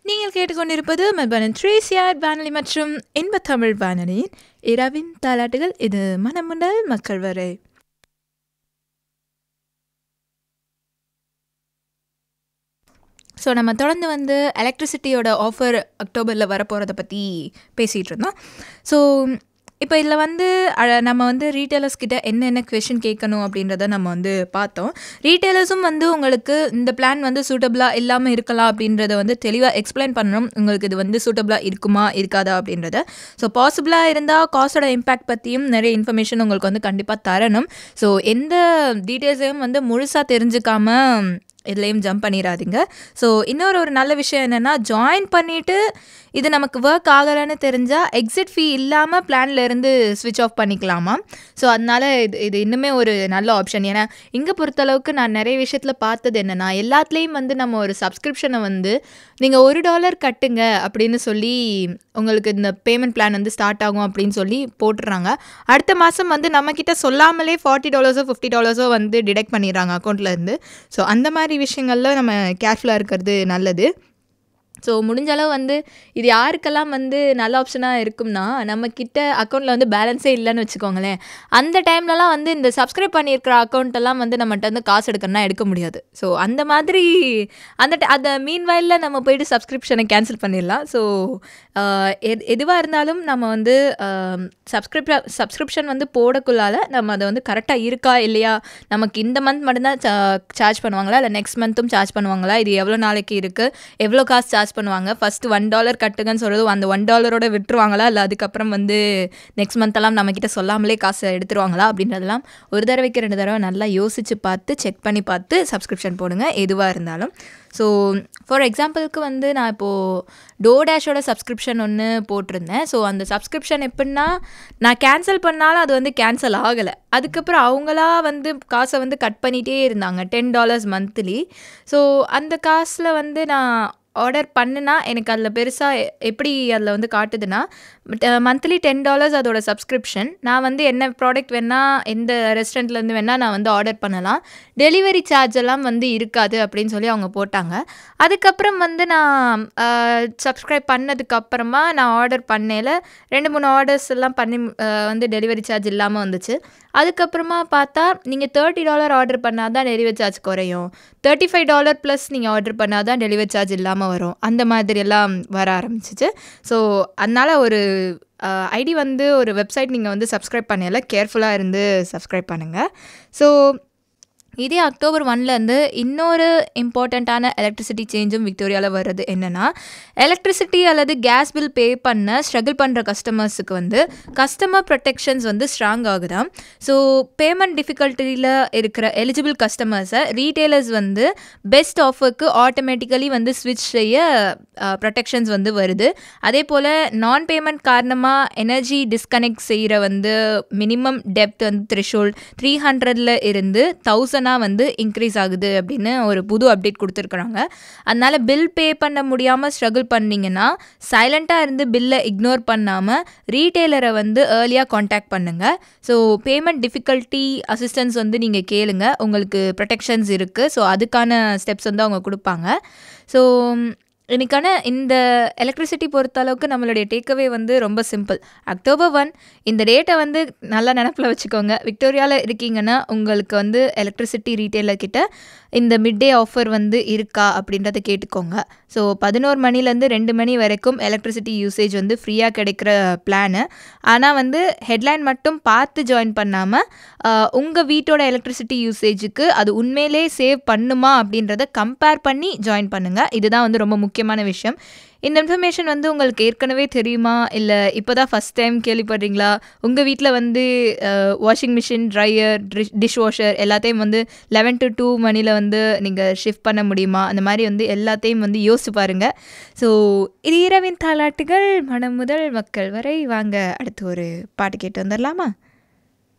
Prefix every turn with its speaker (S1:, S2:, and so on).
S1: நீங்கள் கேட்டுக்கொண்டிருப்பது மெல்பர்ன் ட்ரேசியார் வானொலி மற்றும் இன்பத்தமிழ் வானொலியின் இரவின் தாலாட்டுகள் இது மனம் முதல் மக்கள் வரை ஸோ நம்ம தொடர்ந்து வந்து எலக்ட்ரிசிட்டியோட ஆஃபர் அக்டோபரில் வரப்போகிறத பற்றி பேசிகிட்டு இருந்தோம் ஸோ இப்போ இதில் வந்து அழ- நம்ம வந்து ரீட்டைலர்ஸ் கிட்ட என்னென்ன கொஷின் கேட்கணும் அப்படின்றத நம்ம வந்து பார்த்தோம் ரீட்டைலர்ஸும் வந்து உங்களுக்கு இந்த பிளான் வந்து சூட்டபிளாக இல்லாமல் இருக்கலாம் அப்படின்றத வந்து தெளிவாக எக்ஸ்பிளைன் பண்ணணும் உங்களுக்கு இது வந்து சூட்டபிளாக இருக்குமா இருக்காதா அப்படின்றத ஸோ பாசிபிளாக இருந்தால் காஸ்டோட இம்பேக்ட் பற்றியும் நிறைய இன்ஃபர்மேஷன் உங்களுக்கு வந்து கண்டிப்பாக தரணும் ஸோ எந்த டீட்டெயில்ஸையும் வந்து முழுசாக தெரிஞ்சுக்காம இதுலேயும் ஜம்ப் பண்ணிடாதீங்க ஸோ இன்னொரு ஒரு நல்ல விஷயம் என்னென்னா ஜாயின் பண்ணிவிட்டு இது நமக்கு ஒர்க் ஆகலைன்னு தெரிஞ்சால் எக்ஸிட் ஃபீ இல்லாமல் பிளான்ல இருந்து ஸ்விட்ச் ஆஃப் பண்ணிக்கலாமா ஸோ அதனால இது இது இன்னுமே ஒரு நல்ல ஆப்ஷன் ஏன்னா இங்கே பொறுத்தளவுக்கு நான் நிறைய விஷயத்தில் பார்த்தது என்னென்னா எல்லாத்துலேயும் வந்து நம்ம ஒரு சப்ஸ்கிரிப்ஷனை வந்து நீங்கள் ஒரு டாலர் கட்டுங்க அப்படின்னு சொல்லி உங்களுக்கு இந்த பேமெண்ட் பிளான் வந்து ஸ்டார்ட் ஆகும் அப்படின்னு சொல்லி போட்டுடுறாங்க அடுத்த மாதம் வந்து நம்மக்கிட்ட சொல்லாமலே ஃபார்ட்டி டாலர்ஸோ ஃபிஃப்டி டாலர்ஸோ வந்து டிடெக்ட் பண்ணிடுறாங்க அக்கௌண்ட்டில் இருந்து ஸோ அந்த மாதிரி விஷயங்களில் நம்ம கேர்ஃபுல்லாக இருக்கிறது நல்லது ஸோ முடிஞ்ச அளவு வந்து இது யாருக்கெல்லாம் வந்து நல்ல ஆப்ஷனாக இருக்கும்னா நம்ம கிட்ட அக்கௌண்ட்டில் வந்து பேலன்ஸே இல்லைன்னு வச்சுக்கோங்களேன் அந்த டைம்லலாம் வந்து இந்த சப்ஸ்கிரைப் பண்ணியிருக்கிற அக்கௌண்ட்டெல்லாம் வந்து நம்மகிட்ட வந்து காசு எடுக்கணும்னா எடுக்க முடியாது ஸோ அந்த மாதிரி அந்த ti- அந்த மீன் வயலில் நம்ம போயிட்டு சப்ஸ்கிரிப்ஷனை கேன்சல் பண்ணிடலாம் ஸோ எது எதுவாக இருந்தாலும் நம்ம வந்து சப்ஸ்கிரிப் சப்ஸ்கிரிப்ஷன் வந்து போடக்குள்ளால நம்ம அதை வந்து கரெக்டாக இருக்கா இல்லையா நமக்கு இந்த மந்த் மட்டும்தான் சார்ஜ் பண்ணுவாங்களா இல்லை நெக்ஸ்ட் மந்த்தும் சார்ஜ் பண்ணுவாங்களா இது எவ்வளோ நாளைக்கு இருக்குது எவ்வளோ காசு சார்ஜ் பண்ணுவாங்க ஃபஸ்ட்டு ஒன் டாலர் கட்டுங்கன்னு சொல்கிறது அந்த ஒன் டாலரோட விட்டுருவாங்களா இல்லை அதுக்கப்புறம் வந்து நெக்ஸ்ட் மந்த்தெல்லாம் நம்மக்கிட்ட சொல்லாமலே காசை எடுத்துருவாங்களா அப்படின்றதெல்லாம் ஒரு தடவைக்கு ரெண்டு தடவை நல்லா யோசித்து பார்த்து செக் பண்ணி பார்த்து சப்ஸ்கிரிப்ஷன் போடுங்க எதுவாக இருந்தாலும் ஸோ ஃபார் எக்ஸாம்பிளுக்கு வந்து நான் இப்போது டோடேஷோட சப்ஸ்கிரிப்ஷன் ஒன்று போட்டிருந்தேன் ஸோ அந்த சப்ஸ்கிரிப்ஷன் எப்படின்னா நான் கேன்சல் பண்ணாலும் அது வந்து கேன்சல் ஆகலை அதுக்கப்புறம் அவங்களா வந்து காசை வந்து கட் பண்ணிகிட்டே இருந்தாங்க டென் டாலர்ஸ் மந்த்லி ஸோ அந்த காசில் வந்து நான் ஆர்டர் பண்ணுனா எனக்கு அதில் பெருசாக எப்படி அதில் வந்து காட்டுதுன்னா மந்த்லி டென் டாலர்ஸ் அதோட சப்ஸ்கிரிப்ஷன் நான் வந்து என்ன ப்ராடக்ட் வேணால் எந்த ரெஸ்டாரண்ட்லேருந்து வேணால் நான் வந்து ஆர்டர் பண்ணலாம் டெலிவரி சார்ஜ் எல்லாம் வந்து இருக்காது அப்படின்னு சொல்லி அவங்க போட்டாங்க அதுக்கப்புறம் வந்து நான் சப்ஸ்கிரைப் பண்ணதுக்கு அப்புறமா நான் ஆர்டர் பண்ணையில் ரெண்டு மூணு ஆர்டர்ஸ் எல்லாம் பண்ணி அஹ், வந்து டெலிவரி சார்ஜ் இல்லாமல் வந்துச்சு அதுக்கப்புறமா பார்த்தா நீங்கள் தேர்ட்டி டாலர் ஆர்டர் பண்ணால் தான் டெலிவரி சார்ஜ் குறையும் தேர்ட்டி ஃபைவ் டாலர் ப்ளஸ் நீங்கள் ஆர்டர் பண்ணால் தான் டெலிவரி சார்ஜ் இல்லாமல் வரும் அந்த மாதிரி எல்லாம் வர ஆரம்பிச்சிச்சு ஸோ அதனால் ஒரு ஐடி வந்து ஒரு வெப்சைட் நீங்கள் வந்து சப்ஸ்கிரைப் பண்ணல கேர்ஃபுல்லாக இருந்து சப்ஸ்கிரைப் பண்ணுங்கள் ஸோ இதே அக்டோபர் ஒன்லேருந்து இன்னொரு இம்பார்ட்டண்ட்டான எலக்ட்ரிசிட்டி சேஞ்சும் விக்டோரியாவில் வர்றது என்னென்னா எலக்ட்ரிசிட்டி அல்லது கேஸ் பில் பே பண்ண ஸ்ட்ரகிள் பண்ணுற கஸ்டமர்ஸுக்கு வந்து கஸ்டமர் ப்ரொடெக்ஷன்ஸ் வந்து ஸ்ட்ராங் ஆகுதாம் ஸோ பேமெண்ட் டிஃபிகல்ட்டியில் இருக்கிற எலிஜிபிள் கஸ்டமர்ஸை ரீட்டெயிலர்ஸ் வந்து பெஸ்ட் ஆஃபருக்கு ஆட்டோமேட்டிக்கலி வந்து ஸ்விட்ச் செய்ய ப்ரொடெக்ஷன்ஸ் வந்து வருது அதே போல் நான் பேமெண்ட் காரணமாக எனர்ஜி டிஸ்கனெக்ட் செய்கிற வந்து மினிமம் டெப்த் வந்து த்ரெஷோல்ட் த்ரீ ஹண்ட்ரடில் இருந்து தௌசண்டாக வந்து இன்க்ரீஸ் ஆகுது அப்படின்னு ஒரு புது அப்டேட் கொடுத்துருக்குறாங்க அதனால் பில் பே பண்ண முடியாமல் ஸ்ட்ரகிள் பண்ணீங்கன்னா சைலண்ட்டாக இருந்து பில்லை இக்னோர் பண்ணாமல் ரீட்டெயிலரை வந்து ஏர்லியாக காண்டாக்ட் பண்ணுங்கள் ஸோ பேமெண்ட் டிஃபிகல்ட்டி அசிஸ்டன்ஸ் வந்து நீங்கள் கேளுங்க உங்களுக்கு ப்ரொடெக்ஷன்ஸ் இருக்குது ஸோ அதுக்கான ஸ்டெப்ஸ் வந்து அவங்க கொடுப்பாங்க ஸோ இன்னைக்கான இந்த எலக்ட்ரிசிட்டி பொறுத்த அளவுக்கு நம்மளுடைய டேக்அவே வந்து ரொம்ப சிம்பிள் அக்டோபர் ஒன் இந்த டேட்டை வந்து நல்லா நினப்பில் வச்சுக்கோங்க விக்டோரியாவில் இருக்கீங்கன்னா உங்களுக்கு வந்து எலக்ட்ரிசிட்டி ரீட்டெயிலர் கிட்ட இந்த மிட் டே ஆஃபர் வந்து இருக்கா அப்படின்றத கேட்டுக்கோங்க ஸோ பதினோரு மணிலேருந்து ரெண்டு மணி வரைக்கும் எலக்ட்ரிசிட்டி யூசேஜ் வந்து ஃப்ரீயாக கிடைக்கிற பிளானு ஆனால் வந்து ஹெட்லைன் மட்டும் பார்த்து ஜாயின் பண்ணாமல் உங்கள் வீட்டோட எலக்ட்ரிசிட்டி யூசேஜுக்கு அது உண்மையிலே சேவ் பண்ணுமா அப்படின்றத கம்பேர் பண்ணி ஜாயின் பண்ணுங்கள் இதுதான் வந்து ரொம்ப முக்கியமான விஷயம் இந்த இன்ஃபர்மேஷன் வந்து உங்களுக்கு ஏற்கனவே தெரியுமா இல்லை இப்போ தான் ஃபஸ்ட் டைம் கேள்விப்படுறீங்களா உங்கள் வீட்டில் வந்து washing machine dryer dishwasher எல்லாத்தையும் வந்து லெவன் டு டூ மணியில் வந்து நீங்கள் ஷிஃப்ட் பண்ண முடியுமா அந்த மாதிரி வந்து எல்லாத்தையும் வந்து யோசிச்சு பாருங்கள் ஸோ இது இரவின் தாலாட்டுகள் மனம் முதல் மக்கள் வரை வாங்க அடுத்து ஒரு பாட்டு கேட்டு வந்துடலாமா